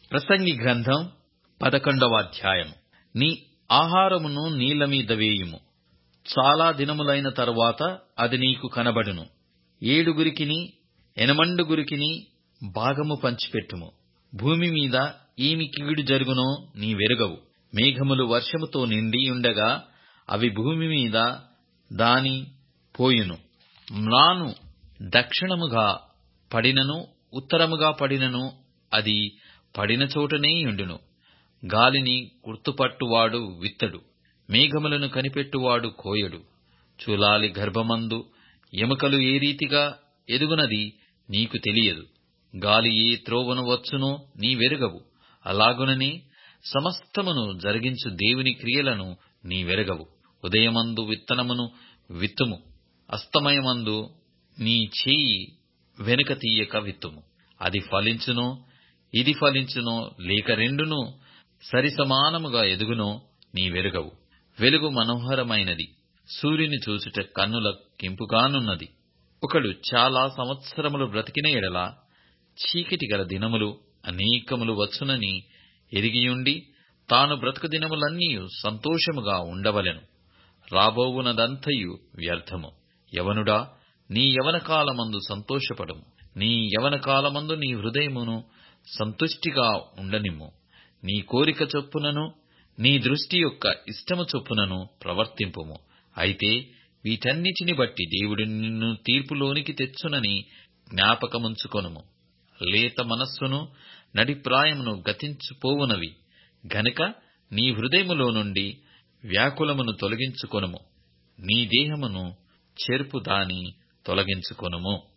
ప్రసంగి గ్రంథం పదకొండవ అధ్యాయం నీ ఆహారమును నీళ్ల మీద వేయుము చాలా దినములైన తరువాత అది నీకు కనబడును ఏడుగురికిని ఎనమండుగురికిని భాగము పంచిపెట్టుము భూమి మీద ఏమి కీడు జరుగునో నీ వెరుగవు మేఘములు వర్షముతో నిండి ఉండగా అవి భూమి మీద దాని పోయును మ్రాను దక్షిణముగా పడినను ఉత్తరముగా పడినను అది పడిన చోటనే యుండును గాలిని గుర్తుపట్టువాడు విత్తడు మేఘములను కనిపెట్టువాడు కోయడు చూలాలి గర్భమందు ఎముకలు ఏ రీతిగా ఎదుగునది నీకు తెలియదు గాలి ఏ త్రోవను వచ్చునో నీ వెరుగవు అలాగుననే సమస్తమును జరిగించు దేవుని క్రియలను నీ వెరగవు ఉదయమందు విత్తనమును విత్తుము అస్తమయమందు నీ చేయి వెనుక తీయక విత్తుము అది ఫలించునో ఇది ఫలించునో లేక రెండును సరిసమానముగా ఎదుగునో నీ వెరుగవు వెలుగు మనోహరమైనది సూర్యుని చూచుట కన్నుల కింపుగానున్నది ఒకడు చాలా సంవత్సరములు బ్రతికిన ఎడల చీకటి గల దినములు అనేకములు వచ్చునని ఎరిగియుండి తాను బ్రతుకు దినములన్నీ సంతోషముగా ఉండవలెను రాబోవునదంతయు వ్యర్థము యవనుడా నీ యవన కాలమందు సంతోషపడము నీ యవన కాలమందు నీ హృదయమును సంతుష్టిగా ఉండనిమ్ము నీ కోరిక చొప్పునను నీ దృష్టి యొక్క ఇష్టము చొప్పునను ప్రవర్తింపుము అయితే వీటన్నిటిని బట్టి దేవుడు నిన్ను తీర్పులోనికి తెచ్చునని జ్ఞాపకముంచుకొనుము లేత మనస్సును నడిప్రాయమును గతించుపోవునవి గనుక నీ హృదయములో నుండి వ్యాకులమును తొలగించుకొనుము నీ దేహమును చెరుపు దాని తొలగించుకొనుము